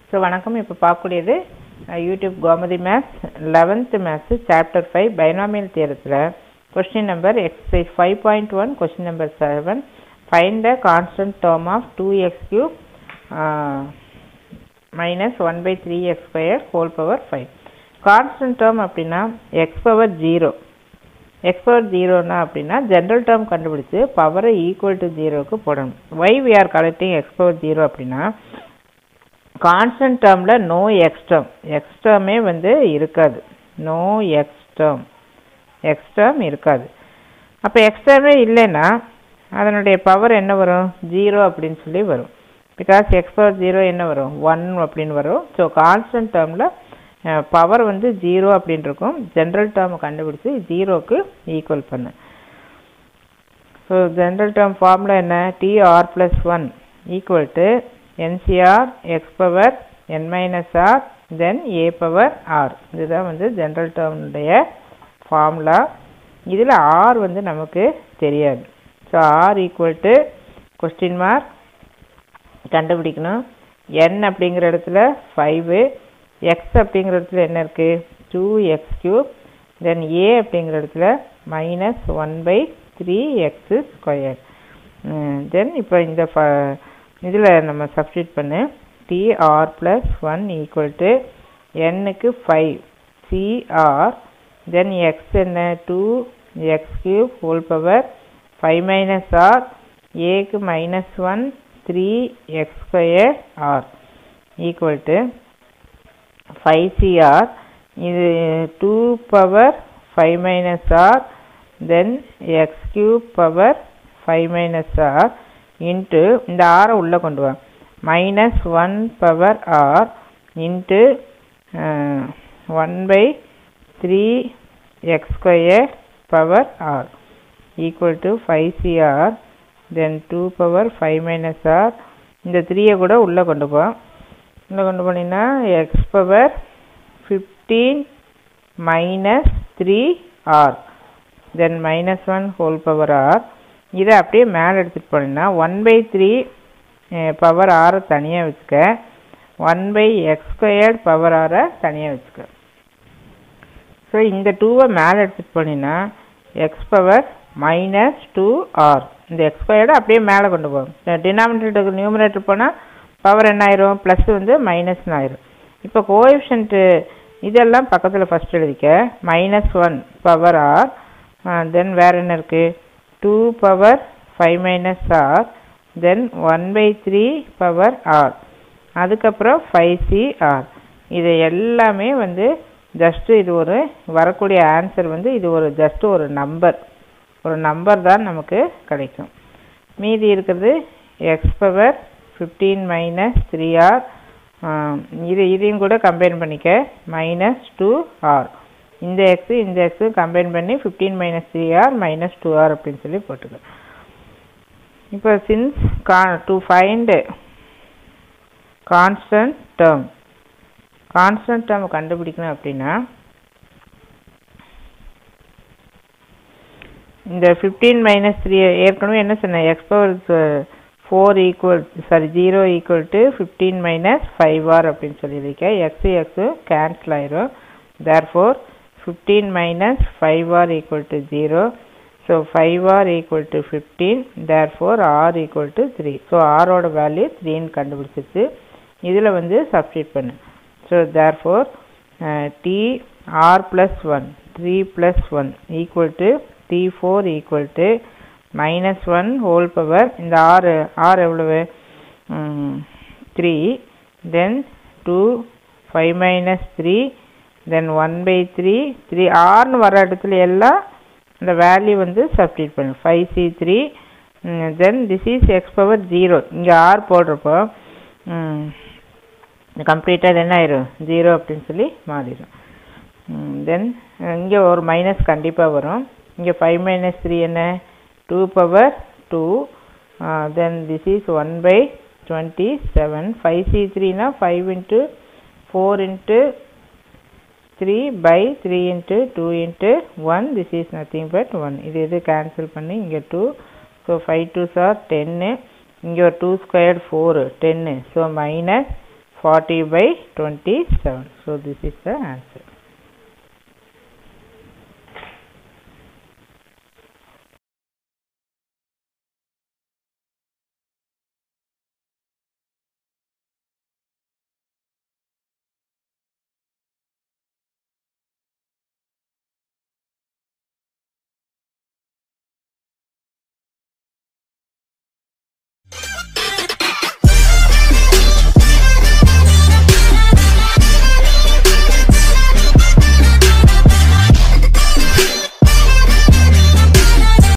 so வணக்கம் இப்போ பார்க்கக்கூடியது ah, YouTube Gomathi maths eleventh maths chapter five binomial தியரத்தில் question number exercise five point one question number seven find the constant term of two X cube minus one by three X square whole power five constant term அப்படின்னா X power zero X power ஜீரோனா அப்படின்னா general term கண்டுபிடிச்சு பவரை equal to ஜீரோவுக்கு போடணும் why we are collecting X power zero அப்படின்னா constant டேர்மில் no X term X டேர்மே வந்து இருக்காது no X term X term இருக்காது அப்போ எக்ஸ் டேர்மே இல்லைன்னா அதனுடைய பவர் என்ன வரும் ஜீரோ அப்படின்னு சொல்லி வரும் பிகாஸ் எக்ஸ் பவர் ஜீரோ என்ன வரும் ஒன் அப்படின்னு வரும் ஸோ கான்ஸ்டன்ட் டேர்மில் பவர் வந்து ஜீரோ அப்படின்னு இருக்கும் ஜென்ரல் டேர்ம் கண்டுபிடிச்சி ஜீரோக்கு ஈக்குவல் பண்ணு ஸோ ஜென்ரல் டேர்ம் ஃபார்முலா என்ன TR plus one equal to NCR X power N minus R then A power R இதுதான் வந்து ஜென்ரல் டேர்முடைய ஃபார்முலா இதில் ஆர் வந்து நமக்கு தெரியாது so R equal to question mark கண்டுபிடிக்கணும் என் அப்படிங்கிற இடத்துல ஃபைவு எக்ஸ் அப்படிங்கிற இடத்துல என்ன இருக்குது two X cube then A அப்படிங்கிற இடத்துல minus one by three X square then இப்போ இந்த ஃப இதில் நம்ம சப்ஸ்டியூட் பண்ணு TR plus one equal to என்னுக்கு ஃபைவ் சிஆர் தென் எக்ஸ் என்ன two X cube whole power five minus R ஏக்கு minus one three X square R equal to five CR இது two power five minus R then X cube power five minus R into இந்த ஆரை உள்ளே கொண்டு வா minus one power R into one by three X square power R equal to five CR then two power five minus R இந்த த்ரீயை கூட உள்ளே கொண்டு போ உள்ளே கொண்டு போனீங்கன்னா X power fifteen minus three R then minus one whole power R இதை அப்படியே மேலே எடுத்துகிட்டு போனீங்கன்னா ஒன் பை த்ரீ பவர் ஆரை தனியாக வச்சுக்க one by X squared power ஆரை தனியாக வச்சுக்க ஸோ இந்த டூவை மேலே எடுத்துகிட்டு போனீங்கன்னா X power minus two R இந்த எக்ஸ் ஸ்கொயர்டை அப்படியே மேலே கொண்டு போகும் டினாமினேட்டருக்கு நியூமரேட்டர் போனால் பவர் என்ன ஆயிரும் ப்ளஸ் வந்து மைனஸ்னு ஆயிரும் இப்போ கோஎஃபிஷியன்ட்டு இதெல்லாம் பக்கத்தில் ஃபஸ்ட் எழுதிக்க minus one power R then வேறு என்ன இருக்குது two power five minus R then one by three power R அதுக்கப்புறம் ஃபைவ் சி ஆர் இது எல்லாமே வந்து ஜஸ்ட்டு இது ஒரு வரக்கூடிய ஆன்சர் வந்து இது ஒரு ஜஸ்ட் ஒரு நம்பர் ஒரு நம்பர் தான் நமக்கு கிடைக்கும் மீதி இருக்கிறது X power fifteen minus three R இது இதையும் கூட கம்பைன் பண்ணிக்க மைனஸ் டூ ஆர் இந்த எக்ஸு இந்த எக்ஸு கம்பைன் பண்ணி fifteen minus three R minus two R அப்படின்னு சொல்லி போட்டுக்க இப்போ since got to find constant term constant term கண்டுபிடிக்கணும் அப்படின்னா இந்த ஃபிஃப்டீன் மைனஸ் த்ரீ ஏற்கனவே என்ன சொன்னேன் X power four equal sorry zero equal to fifteen minus five R அப்படின்னு சொல்லியிருக்கேன் எக்ஸு எக்ஸு கேன்சல் ஆயிரும் தேர் therefore fifteen minus five R equal to zero so five R equal to fifteen therefore R equal to three so ஆரோட value த்ரீன்னு கண்டுபிடிச்சிச்சு இதில் வந்து substitute பண்ணு so therefore T R plus one three plus one equal to T four equal to minus one whole power இந்த ஆறு ஆறு எவ்வளவு three then two five minus three then one by three three ஆர்னு வர இடத்துல எல்லாம் இந்த value வந்து சப்ஸ்டியூட் பண்ணு five C three then this is X power zero இங்கே ஆர் போடுறப்போ கம்ப்ளீட்டாக என்ன ஆயிரும் ஜீரோ அப்படின்னு சொல்லி மாறிடும் தென் இங்கே ஒரு மைனஸ் கண்டிப்பாக வரும் இங்கே ஃபைவ் மைனஸ் த்ரீ என்ன two power two then this is one by twenty seven five C த்ரீனா five into four into three by three into two into one this is nothing but one இது இது cancel பண்ணி இங்கே two so five two சார் டென்னு இங்கே ஒரு two squared four டென்னு so minus 40 by 27 so this is the answer